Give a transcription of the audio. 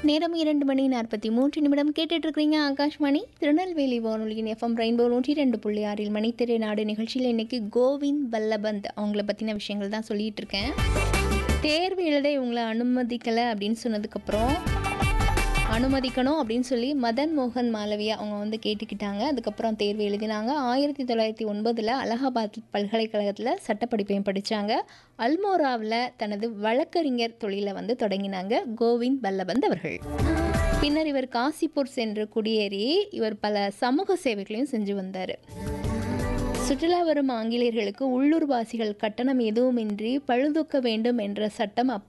நேரம் இரண்டு மணி நாற்பத்தி மூன்று நிமிடம் கேட்டுட்டு இருக்கிறீங்க ஆகாஷ்வாணி திருநெல்வேலி வானொலியின் எஃப்எம் ரெயின்போ நூற்றி ரெண்டு புள்ளி ஆறில் மணித்திரை நாடு நிகழ்ச்சியில் இன்னைக்கு கோவிந்த் பல்லபந்த் அவங்கள பற்றின விஷயங்கள் தான் சொல்லிட்டு இருக்கேன் தேர்வு எழுத இவங்களை அனுமதிக்கலை அப்படின்னு சொன்னதுக்கப்புறம் அனுமதிக்கணும் அப்படின்னு சொல்லி மதன் மோகன் மாலவியா அவங்க வந்து கேட்டுக்கிட்டாங்க அதுக்கப்புறம் தேர்வு எழுதினாங்க ஆயிரத்தி தொள்ளாயிரத்தி ஒன்பதில் அலகாபாத் பல்கலைக்கழகத்தில் சட்டப்படிப்பையும் படித்தாங்க அல்மோராவில் தனது வழக்கறிஞர் தொழிலை வந்து தொடங்கினாங்க கோவிந்த் பல்லபந்த் அவர்கள் பின்னர் இவர் காசிப்பூர் சென்று குடியேறி இவர் பல சமூக சேவைகளையும் செஞ்சு வந்தார் சுற்றுலா வரும் ஆங்கிலேயர்களுக்கு உள்ளூர்வாசிகள் கட்டணம் எதுவுமின்றி பழுதூக்க வேண்டும் என்ற சட்டம் அப்போ